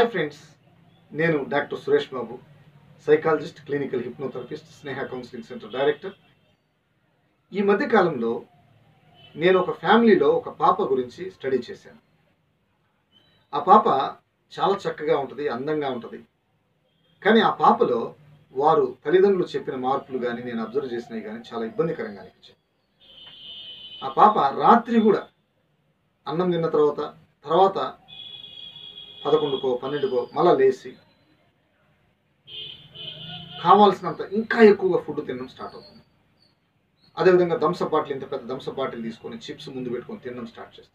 hi friends నేను doctor Suresh Babu psychologist clinical hypnotherapist Sneha counselling centre director ఈ మధ్య కాలంలో నేను ఒక ఫ్యామిలీలో ఒక పాప గురించి స్టడీ చేశాను ఆ పాప చాలా చక్కగా ఉంటుంది అందంగా ఉంటుంది కానీ ఆ పాపలో వారు తల్లిదండ్రులు చెప్పిన మార్పులు కానీ నేను అబ్జర్వ్ చేసినవి కానీ చాలా ఇబ్బందికరంగా అనిపించాయి ఆ పాప రాత్రి కూడా అన్నం తిన్న తర్వాత తర్వాత పదకొండుకో పన్నెండుకో మళ్ళా లేచి కావాల్సినంత ఇంకా ఎక్కువగా ఫుడ్ తినడం స్టార్ట్ అవుతుంది అదేవిధంగా దంస బాటిల్ ఇంత పెద్ద దంస బాటిల్ తీసుకొని చిప్స్ ముందు పెట్టుకొని తినడం స్టార్ట్ చేస్తుంది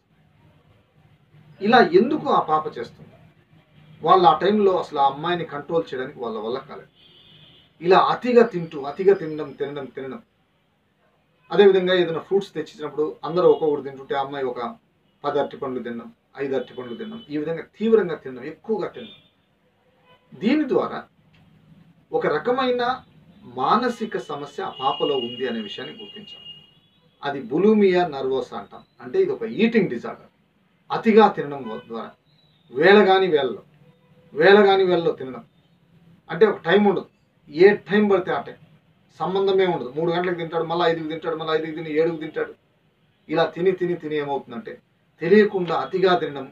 ఇలా ఎందుకు ఆ పాప చేస్తుంది వాళ్ళు ఆ టైంలో అసలు ఆ అమ్మాయిని కంట్రోల్ చేయడానికి వాళ్ళ వల్ల కాలేదు ఇలా అతిగా తింటూ అతిగా తినడం తినడం తినడం అదేవిధంగా ఏదైనా ఫ్రూట్స్ తెచ్చినప్పుడు అందరూ ఒక్కొక్కటి తింటుంటే ఆ అమ్మాయి ఒక పది అరటి పండ్లు తినడం ఐదు అరటి పండ్లు తినడం ఈ విధంగా తీవ్రంగా తినడం ఎక్కువగా తినడం దీని ద్వారా ఒక రకమైన మానసిక సమస్య ఆ పాపలో ఉంది అనే విషయాన్ని గుర్తించాం అది బులూమియా నర్వోసా అంటాం అంటే ఇది ఒక ఈటింగ్ డిజార్డర్ అతిగా తినడం ద్వారా వేళగాని వేళలో వేళగాని వేళలో తినడం అంటే ఒక టైం ఉండదు ఏ టైం పడితే ఆ టైం సంబంధమే ఉండదు మూడు గంటలకు తింటాడు మళ్ళీ ఐదుకి తింటాడు మళ్ళీ ఐదుకి తిని ఏడుకు తింటాడు ఇలా తిని తిని తిని ఏమవుతుందంటే తెలియకుండా అతిగా తినడం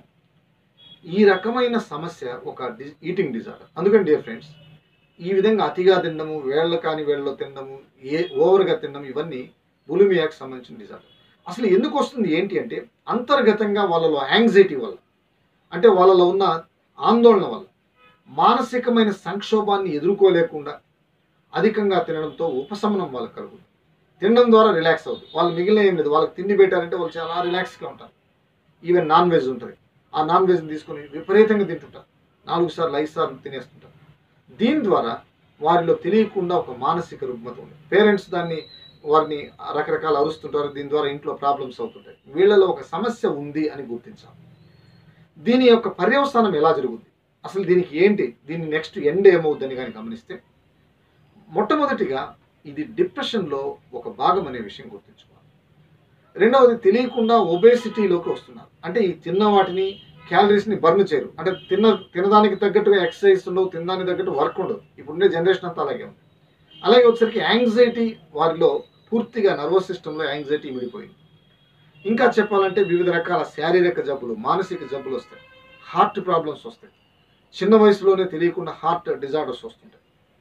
ఈ రకమైన సమస్య ఒక డి ఈటింగ్ డిజార్డర్ అందుకని డియర్ ఫ్రెండ్స్ ఈ విధంగా అతిగా తినడము వేళ్ళ కాని వేళ్ళలో తినడము ఏ ఓవర్గా తినడం ఇవన్నీ బులిమియాకి సంబంధించిన డిజార్డర్ అసలు ఎందుకు వస్తుంది ఏంటి అంటే అంతర్గతంగా వాళ్ళలో యాంగ్జైటీ వల్ల అంటే వాళ్ళలో ఉన్న ఆందోళన వల్ల మానసికమైన సంక్షోభాన్ని ఎదుర్కోలేకుండా అధికంగా తినడంతో ఉపశమనం వాళ్ళకి కలుగుతుంది తినడం ద్వారా రిలాక్స్ అవుతుంది వాళ్ళు మిగిలిన ఏం లేదు వాళ్ళకి తిండి పెట్టారంటే వాళ్ళు చాలా రిలాక్స్గా ఉంటారు ఈవెన్ నాన్ వెజ్ ఉంటుంది ఆ నాన్ వెజ్ని తీసుకొని విపరీతంగా తింటుంటారు నాలుగు సార్లు ఐదు సార్లు తినేస్తుంటారు దీని ద్వారా వారిలో తెలియకుండా ఒక మానసిక రుగ్మత ఉంది పేరెంట్స్ దాన్ని వారిని రకరకాల అరుస్తుంటారు దీని ద్వారా ఇంట్లో ప్రాబ్లమ్స్ అవుతుంటాయి వీళ్ళలో ఒక సమస్య ఉంది అని గుర్తించాలి దీని యొక్క పర్యవసానం ఎలా జరుగుతుంది అసలు దీనికి ఏంటి దీని నెక్స్ట్ ఎండ్ ఏమవుద్దని కానీ గమనిస్తే మొట్టమొదటిగా ఇది డిప్రెషన్లో ఒక భాగం అనే విషయం గుర్తుంచుకోవాలి రెండవది తెలియకుండా ఒబేసిటీలోకి వస్తున్నారు అంటే ఈ తిన్న వాటిని క్యాలరీస్ని బర్న్ చేయరు అంటే తిన్న తినదానికి తగ్గట్టుగా ఎక్సర్సైజ్ ఉండవు తినదానికి తగ్గట్టు వర్క్ ఉండదు ఇప్పుడుండే జనరేషన్ అంతా అలాగే ఉంది అలాగే వచ్చేసరికి యాంగ్జైటీ వారిలో పూర్తిగా నర్వస్ సిస్టంలో యాంగ్జైటీ విడిపోయింది ఇంకా చెప్పాలంటే వివిధ రకాల శారీరక జబ్బులు మానసిక జబ్బులు వస్తాయి హార్ట్ ప్రాబ్లమ్స్ వస్తాయి చిన్న వయసులోనే తెలియకుండా హార్ట్ డిజార్డర్స్ వస్తుంటాయి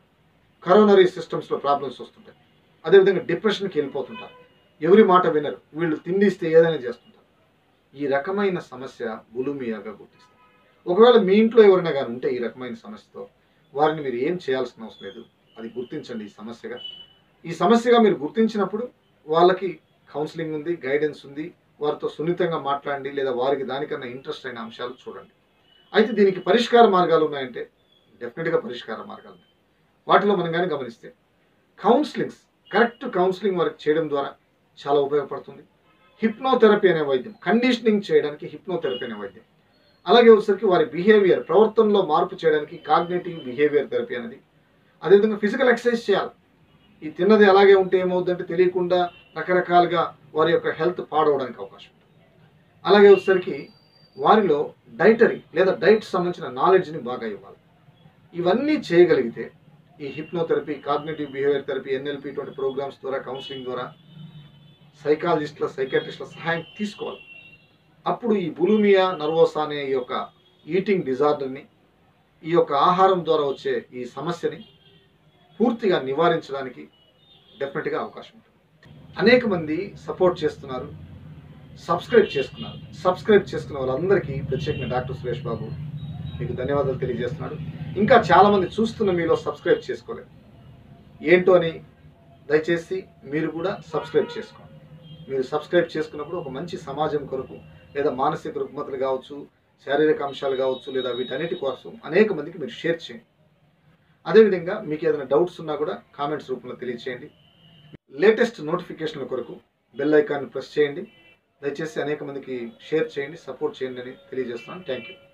కరోనరీ సిస్టమ్స్లో ప్రాబ్లమ్స్ వస్తుంటాయి అదేవిధంగా డిప్రెషన్కి వెళ్ళిపోతుంటారు ఎవరి మాట వినరు వీళ్ళు తిండిస్తే ఏదైనా చేస్తుంటారు ఈ రకమైన సమస్య బులుమియాగా గుర్తిస్తారు ఒకవేళ మీ ఇంట్లో ఎవరైనా కానీ ఉంటే ఈ రకమైన సమస్యతో వారిని మీరు ఏం చేయాల్సిన అవసరం లేదు అది గుర్తించండి ఈ సమస్యగా ఈ సమస్యగా మీరు గుర్తించినప్పుడు వాళ్ళకి కౌన్సిలింగ్ ఉంది గైడెన్స్ ఉంది వారితో సున్నితంగా మాట్లాడండి లేదా వారికి దానికన్నా ఇంట్రెస్ట్ అయిన అంశాలు చూడండి అయితే దీనికి పరిష్కార మార్గాలు ఉన్నాయంటే డెఫినెట్గా పరిష్కార మార్గాలు ఉన్నాయి వాటిలో మనం కానీ గమనిస్తే కౌన్సిలింగ్స్ కరెక్ట్ కౌన్సిలింగ్ వారికి చేయడం ద్వారా చాలా ఉపయోగపడుతుంది హిప్నోథెరపీ అనే వైద్యం కండిషనింగ్ చేయడానికి హిప్నోథెరపీ అనే వైద్యం అలాగే వచ్చేసరికి వారి బిహేవియర్ ప్రవర్తనలో మార్పు చేయడానికి కాగ్నేటివ్ బిహేవియర్ థెరపీ అనేది అదేవిధంగా ఫిజికల్ ఎక్సర్సైజ్ చేయాలి ఈ తిన్నది అలాగే ఉంటే ఏమవుతుందంటే తెలియకుండా రకరకాలుగా వారి యొక్క హెల్త్ పాడవడానికి అవకాశం ఉంటుంది అలాగే వచ్చేసరికి వారిలో డైటరీ లేదా డైట్ సంబంధించిన నాలెడ్జ్ని బాగా ఇవ్వాలి ఇవన్నీ చేయగలిగితే ఈ hypnotherapy cognitive behaviour therapy NLP ఇటువంటి ప్రోగ్రామ్స్ ద్వారా కౌన్సిలింగ్ ద్వారా సైకాలజిస్టుల సైకాట్రిస్టుల సహాయం తీసుకోవాలి అప్పుడు ఈ బులుమియా నర్వోసా అనే ఈ యొక్క ఈటింగ్ డిజార్డర్ని ఈ యొక్క ఆహారం ద్వారా వచ్చే ఈ సమస్యని పూర్తిగా నివారించడానికి డెఫినెట్గా అవకాశం ఉంటుంది అనేక మంది సపోర్ట్ చేస్తున్నారు సబ్స్క్రైబ్ చేసుకున్నారు సబ్స్క్రైబ్ చేసుకున్న వాళ్ళందరికీ ప్రత్యేకంగా డాక్టర్ సురేష్ బాబు మీకు ధన్యవాదాలు తెలియజేస్తున్నాడు ఇంకా చాలామంది చూస్తున్న మీలో సబ్స్క్రైబ్ చేసుకోలేదు ఏంటో అని దయచేసి మీరు కూడా సబ్స్క్రైబ్ చేసుకోండి మీరు సబ్స్క్రైబ్ చేసుకున్నప్పుడు ఒక మంచి సమాజం కొరకు లేదా మానసిక రుగ్మతలు కావచ్చు శారీరక అంశాలు కావచ్చు లేదా వీటన్నిటి కోసం అనేక మందికి మీరు షేర్ చేయండి అదేవిధంగా మీకు ఏదైనా డౌట్స్ ఉన్నా కూడా కామెంట్స్ రూపంలో తెలియచేయండి లేటెస్ట్ నోటిఫికేషన్ల కొరకు బెల్ ఐకాన్ని ప్రెస్ చేయండి దయచేసి అనేక మందికి షేర్ చేయండి సపోర్ట్ చేయండి అని తెలియజేస్తున్నాను థ్యాంక్ యూ